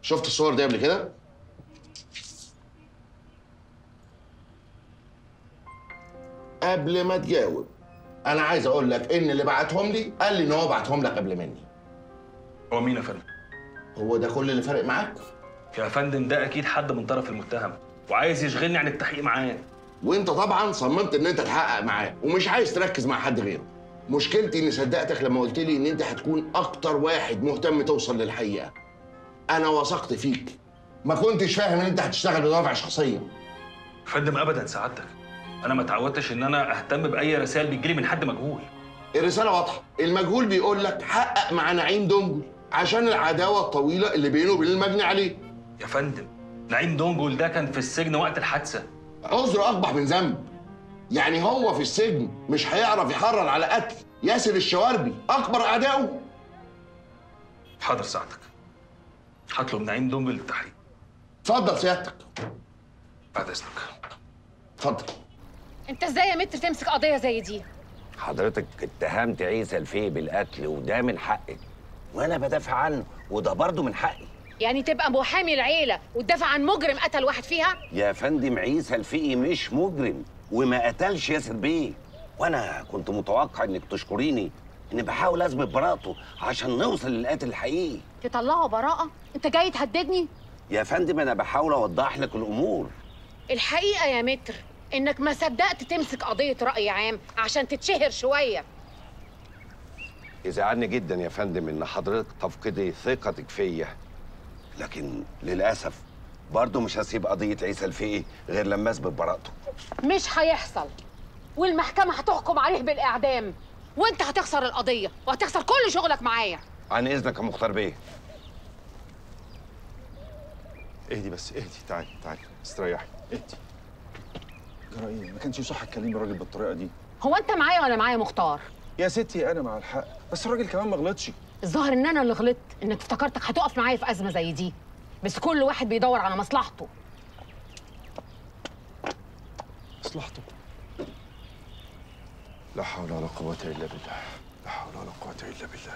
شفت الصور دي قبل كده قبل ما تجاوب انا عايز اقول لك ان اللي بعتهم لي قال لي ان هو بعتهم لك قبل مني هو مين يا فندم؟ هو ده كل اللي فارق معاك يا فندم ده اكيد حد من طرف المتهم وعايز يشغلني عن التحقيق معاه وانت طبعا صممت ان انت تحقق معاه ومش عايز تركز مع حد غيره مشكلتي اني صدقتك لما قلت لي ان انت هتكون اكتر واحد مهتم توصل للحقيقه انا وثقت فيك ما كنتش فاهم ان انت هتشتغل بدوافع شخصيه يا فندم ابدا سعادتك انا ما اتعودتش ان انا اهتم باي رسائل بتجيلي من حد مجهول الرساله واضحه المجهول بيقول لك حقق مع نعيم دنجل عشان العداوه الطويله اللي بينه وبين المجني عليه يا فندم نعيم دونجل ده كان في السجن وقت الحادثه عذر اقبح من ذنب يعني هو في السجن مش هيعرف يحرر على قتل ياسر الشواربي اكبر اعدائه حاضر سعادتك هطلب نعيم دونجل للتحقيق اتفضل سيادتك بعد اذنك اتفضل انت ازاي يا متر تمسك قضيه زي دي حضرتك اتهمت عيسى الفي بالقتل وده من حقك وانا بدافع عنه وده برضه من حقي يعني تبقى محامي العيله وتدافع عن مجرم قتل واحد فيها يا فندم عيسى الفقي مش مجرم وما قتلش ياسر بيه وانا كنت متوقع انك تشكريني اني بحاول اثبت براءته عشان نوصل للقاتل الحقيقي تطلعه براءه انت جاي تهددني يا فندم انا بحاول اوضح لك الامور الحقيقه يا متر انك ما صدقت تمسك قضيه راي عام عشان تتشهر شويه يزعلني جدا يا فندم ان حضرتك تفقدي ثقتك فيا لكن للاسف برضه مش هسيب قضيه عيسى الفقي غير لما اثبت براءته مش هيحصل والمحكمه هتحكم عليه بالاعدام وانت هتخسر القضيه وهتخسر كل شغلك معايا عن اذنك يا مختار بيه اهدي بس اهدي تعالي تعالي استريحي اهدي جرى ايه؟ ما كانش يصح تكلمي الراجل بالطريقه دي هو انت معايا ولا معايا مختار يا ستي انا مع الحق بس الراجل كمان ما غلطش الظاهر ان انا اللي غلطت انك افتكرتك هتقف معايا في ازمه زي دي بس كل واحد بيدور على مصلحته مصلحته لا حول ولا قوة إلا بالله لا حول ولا قوة إلا بالله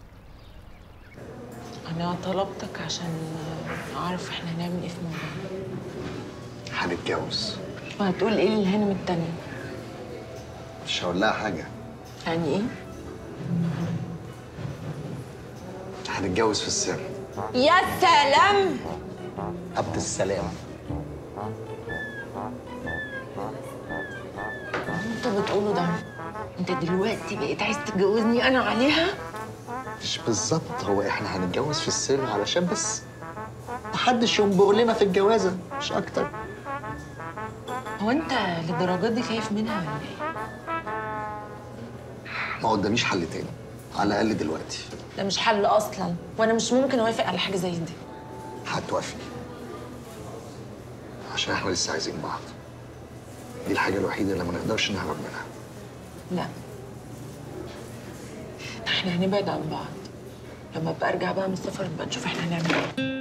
أنا طلبتك عشان أعرف إحنا هنعمل إيه في موضوعنا هنتجوز وهتقول إيه للهانم التانية؟ مش هقول لها حاجة يعني إيه؟ هنتجوز في السر يا سلام عبد السلام أنت بتقوله ده أنت دلوقتي بقيت عايز تتجوزني أنا عليها؟ مش بالظبط هو احنا هنتجوز في السر علشان بس محدش ينبغ لنا في الجوازة مش أكتر هو أنت للدرجة دي خايف منها ولا إيه؟ ما قداميش حل تاني على الأقل دلوقتي ده مش حل أصلا وأنا مش ممكن أوافق على حاجة زي دي هتوافقي عشان احنا لسه عايزين بعض دي الحاجة الوحيدة اللي ما نقدرش نهرب منها لا احنا هنبعد عن بعض لما ابقى ارجع بقى من السفر نبقى نشوف احنا هنعمل ايه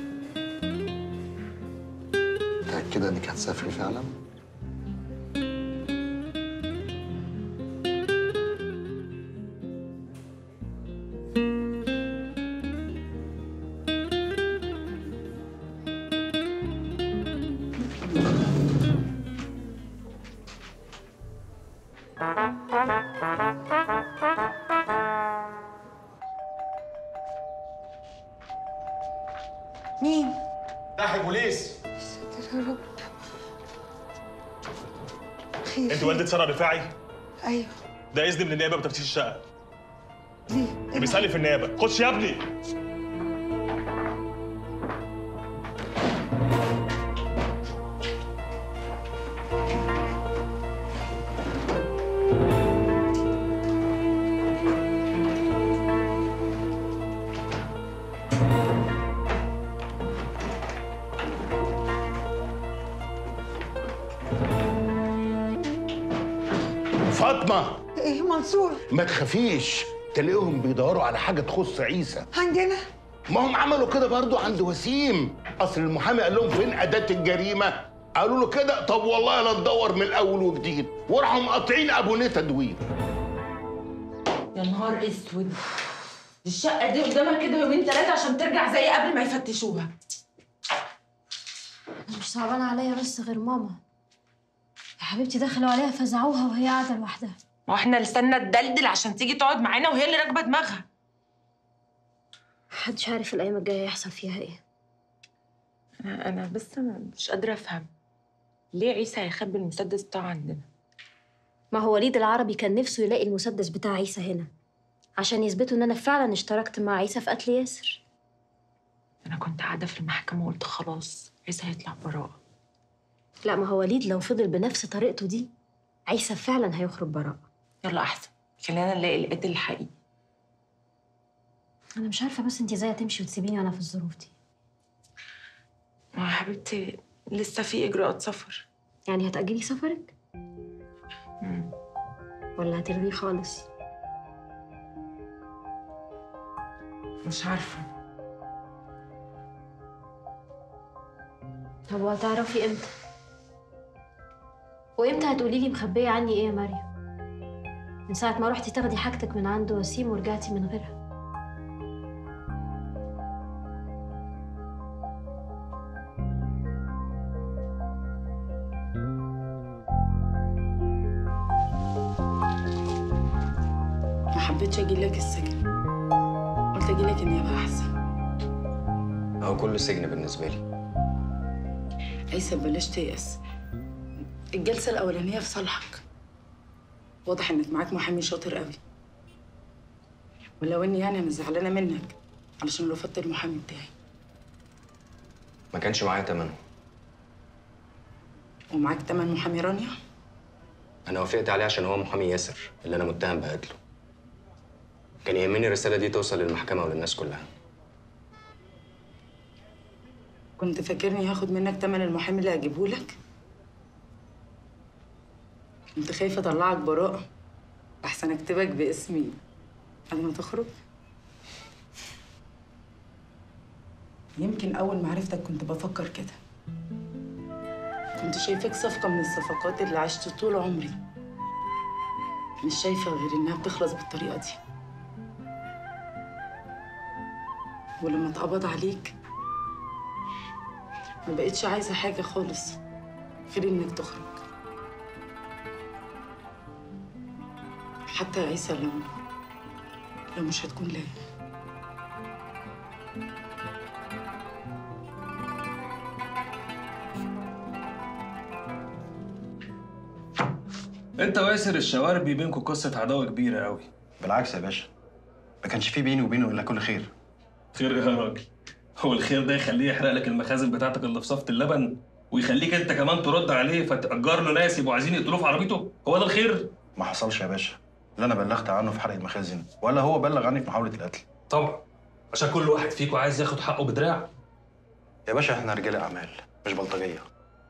متأكدة إنك هتسافري فعلا؟ مين؟ تحت بوليس يا رب خير انت والده ساره رفاعي ايوه ده اذن من النيابه بتفتيش الشقه ليه؟ بيسالي في النيابه خش يا ابني فاطمه ايه منصور ما تخافيش تلاقيهم بيدوروا على حاجه تخص عيسى عندنا ما هم عملوا كده برضو عند وسيم اصل المحامي قال لهم فين اداه الجريمه قالوا له كده طب والله لا ندور من الاول وجديد وراحوا مقاطعين ابو نتا دوير يا نهار اسود الشقة دي قدامها كده يومين ثلاثة عشان ترجع زي قبل ما يفتشوها أنا مش صعبان عليا بس غير ماما يا حبيبتي دخلوا عليها فزعوها وهي قاعدة لوحدها ما احنا لسنا تدلدل عشان تيجي تقعد معانا وهي اللي راكبة دماغها محدش عارف الأيام الجاية يحصل فيها إيه أنا أنا بس أنا مش قادرة أفهم ليه عيسى هيخبي المسدس بتاعه عندنا ما هو وليد العربي كان نفسه يلاقي المسدس بتاع عيسى هنا عشان يثبتوا إن أنا فعلا اشتركت مع عيسى في قتل ياسر أنا كنت قاعدة في المحكمة وقلت خلاص عيسى هيطلع براءة لا ما هو وليد لو فضل بنفس طريقته دي عيسى فعلا هيخرج براءة يلا أحسن خلينا نلاقي القاتل الحقيقي أنا مش عارفة بس أنت إزاي هتمشي وتسيبيني وأنا في الظروف دي ما يا حبيبتي لسه في إجراءات سفر يعني هتأجلي سفرك مم. ولا هتلغيه خالص مش عارفة طب وهتعرفي امتى وامتى هتقولي لي مخبيه عني ايه يا مريم من ساعه ما رحتي تاخدي حاجتك من عند وسيم ورجعتي من غيرها ما حبيتش أجي لك السجن قلت أجي لك النيابة أحسن هو كله سجن بالنسبة لي عيسى بلاش تيأس الجلسة الأولانية في صالحك واضح إنك معاك محامي شاطر قوي ولو إني يعني أنا زعلانة منك علشان رفضت المحامي بتاعي ما كانش معايا تمنه ومعاك تمن محامي رانيا أنا وافقت عليه عشان هو محامي ياسر اللي أنا متهم بقتله كان يهمني الرسالة دي توصل للمحكمة وللناس كلها كنت فاكرني هاخد منك تمن المحامي اللي هجيبه لك كنت خايفة أطلعك براءة أحسن أكتبك باسمي قبل ما تخرج يمكن أول ما عرفتك كنت بفكر كده كنت شايفاك صفقة من الصفقات اللي عشت طول عمري مش شايفة غير إنها بتخلص بالطريقة دي ولما اتقبض عليك ما بقتش عايزة حاجة خالص غير إنك تخرج حتى يا عيسى لو لو مش هتكون لاقي انت وياسر الشواربي بينكم قصه عداوه كبيره قوي بالعكس يا باشا ما كانش في بيني وبينه الا كل خير خير ايه يا راجل هو الخير ده يخليه يحرق لك المخازن بتاعتك اللي في صفة اللبن ويخليك انت كمان ترد عليه فتأجر له ناس يبقوا عايزين يقتلوه في عربيته هو ده الخير ما حصلش يا باشا لا انا بلغت عنه في حرق المخازن ولا هو بلغ عني في محاوله القتل طبعا عشان كل واحد فيكم عايز ياخد حقه بدراع يا باشا احنا رجال اعمال مش بلطجيه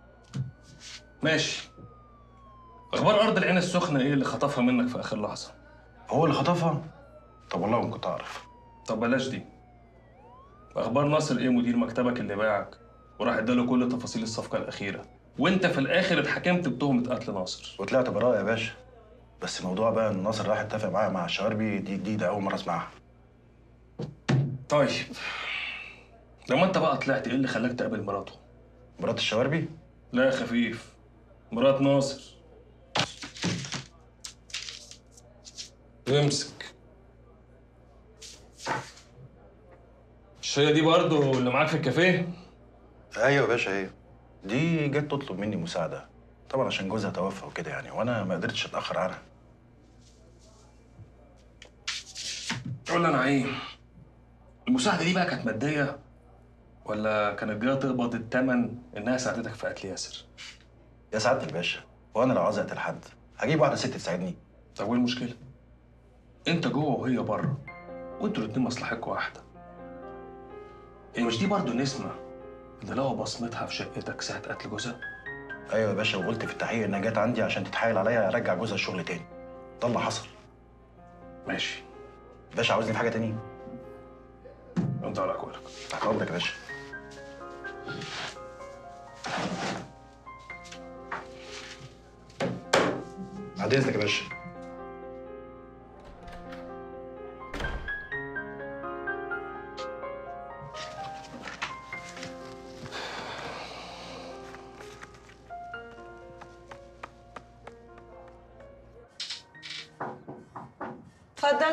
ماشي اخبار ارض العين السخنه ايه اللي خطفها منك في اخر لحظه هو اللي خطفها طب والله ما كنت اعرف طب بلاش دي اخبار ناصر ايه مدير مكتبك اللي باعك وراح اداله كل تفاصيل الصفقه الاخيره وانت في الاخر اتحكمت بتهمه قتل ناصر وطلعت براءه يا باشا بس موضوع بقى ان ناصر راح اتفق معايا مع الشواربي دي جديده اول مره اسمعها طيب لما انت بقى طلعت ايه اللي خلاك تقابل مراته مرات الشواربي لا يا خفيف مرات ناصر امسك مش هي دي برضه اللي معاك في الكافيه ايوه يا باشا هي دي جت تطلب مني مساعده طبعا عشان جوزها توفى وكده يعني وانا ما قدرتش اتاخر عنها قول لي انا ايه المساعده دي بقى كانت ماديه ولا كانت جايه تقبض الثمن انها ساعدتك في قتل ياسر يا سعاده الباشا وانا لو عايز اقتل حد هجيب واحده ست تساعدني طب وايه المشكله انت جوه وهي بره وانتوا الاتنين مصلحتكم واحده هي مش دي برضه نسمه اللي لقوا بصمتها في شقتك ساعه قتل جوزها ايوه يا باشا وقلت في التحقيق انها جت عندي عشان تتحايل عليا ارجع جوزها الشغل تاني ده اللي حصل ماشي باشا عاوزني في حاجه تانية انت على اقوالك تحت امرك يا باشا بعد اذنك يا باشا اتفضل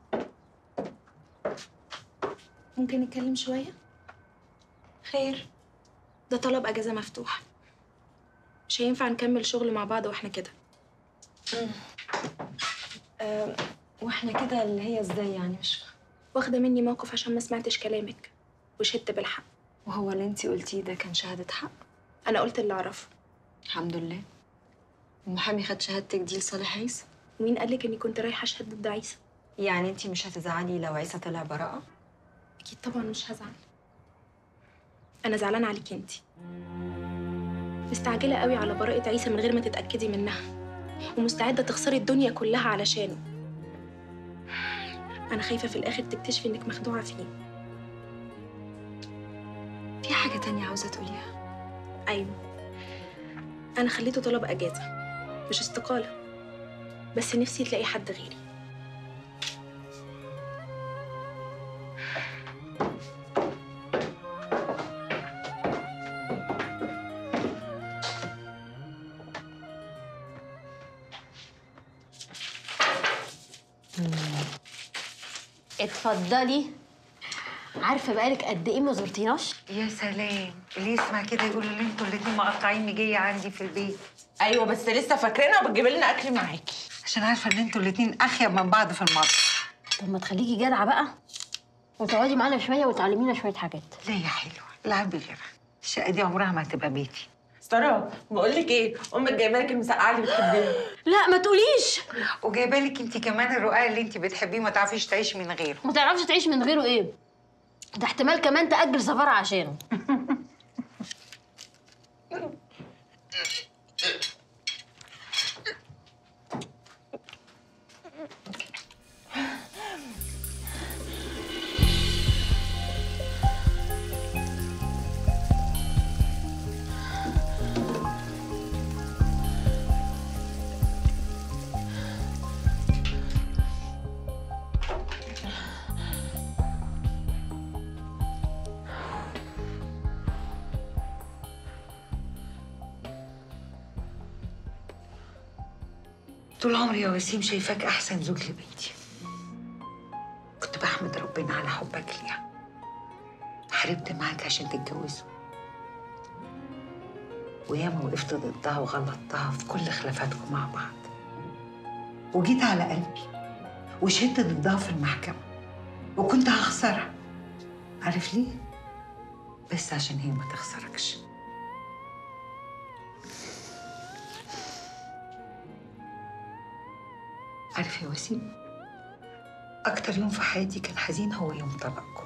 ممكن نتكلم شوية؟ خير ده طلب أجازة مفتوح مش هينفع نكمل شغل مع بعض واحنا كده أه واحنا كده اللي هي ازاي يعني مش فاهمة. واخدة مني موقف عشان ما سمعتش كلامك وشدت بالحق وهو اللي انتي قلتيه ده كان شهادة حق أنا قلت اللي أعرفه الحمد لله المحامي خد شهادتك دي لصالح عيسى ومين قالك إني كنت رايحة أشهد ضد عيسى؟ يعني انتي مش هتزعلي لو عيسى طلع براءة أكيد طبعا مش هزعل أنا زعلانة عليك انتي مستعجلة قوي على براءة عيسى من غير ما تتأكدي منها ومستعدة تخسري الدنيا كلها علشانه أنا خايفة في الآخر تكتشفي إنك مخدوعة فيه في حاجة تانية عاوزة تقوليها أيوة أنا خليته طلب أجازة مش استقالة بس نفسي تلاقي حد غيري اتفضلي عارفه بقالك قد ايه ما زرتيناش يا سلام اللي يسمع كده يقول ان انتوا الاتنين مقطعين مجيه عندي في البيت ايوه بس لسه فاكرينها وبتجيب لنا اكل معاكي عشان عارفه ان انتوا الاتنين اخيب من بعض في المطبخ طب ما تخليكي جدعه بقى وتقعدي معانا شويه وتعلمينا شويه حاجات لا يا حلوه العبي غيرها الشقه دي عمرها ما هتبقى بيتي ساره بقول لك ايه امك جايبه لك المسقعه اللي بتحبيها لا ما تقوليش وجايبه لك انت كمان الرقاق اللي انت بتحبيه ما تعرفيش تعيشي من غيره ما تعرفش تعيش من غيره ايه ده احتمال كمان تأجل سفرها عشانه طول عمري يا وسيم شايفاك احسن زوج لبنتي كنت بحمد ربنا على حبك ليها حاربت معاك عشان تتجوزوا وياما وقفت ضدها وغلطتها في كل خلافاتكم مع بعض وجيت على قلبي وشهدت ضدها في المحكمة وكنت هخسرها عارف ليه؟ بس عشان هي ما تخسركش عارف يا وسيم أكتر يوم في حياتي كان حزين هو يوم طلاقكم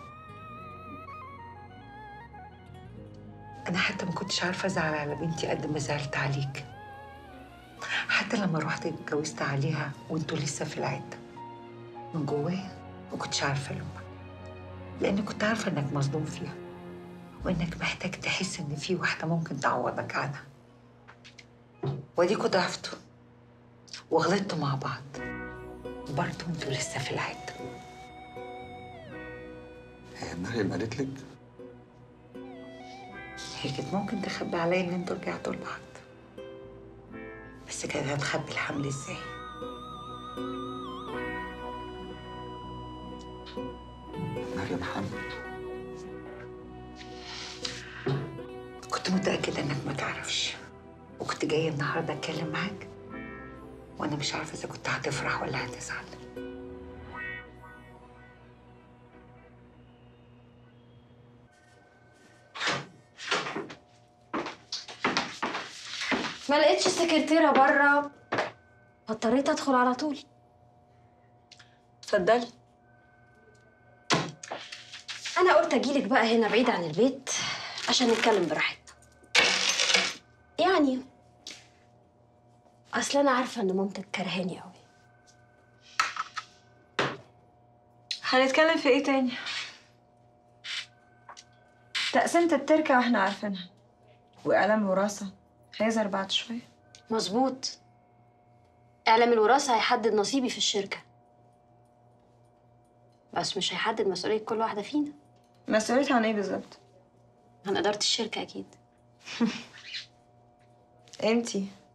أنا حتى ما كنتش عارفة أزعل على بنتي قد ما زعلت عليك حتى لما رحت اتجوزت عليها وانتوا لسه في العدة من جوايا ما كنتش عارفة ألومك لأني كنت عارفة إنك مظلوم فيها وإنك محتاج تحس إن في واحدة ممكن تعوضك عنها وأديكوا ضعفتوا وغلطتوا مع بعض برضه انتوا لسه في العدة هي مريم قالت لك هي كانت ممكن تخبي عليا ان انتوا رجعتوا لبعض بس كانت هتخبي الحمل ازاي مريم حامل كنت متأكدة انك ما تعرفش وكنت جاية النهاردة اتكلم معاك وانا مش عارفة اذا كنت هتفرح ولا هتزعل ما لقيتش السكرتيره بره فاضطريت ادخل على طول اتفضلي انا قلت اجيلك بقى هنا بعيد عن البيت عشان نتكلم براحتنا يعني اصل انا عارفه ان مامتك كرهاني قوي هنتكلم في ايه تاني تقسيمة التركة واحنا عارفينها وإعلام الوراثة هيظهر بعد شوية مظبوط اعلام الوراثه هيحدد نصيبي في الشركه بس مش هيحدد مسؤوليه كل واحده فينا مسؤوليتها عن ايه بالظبط؟ عن اداره الشركه اكيد انتي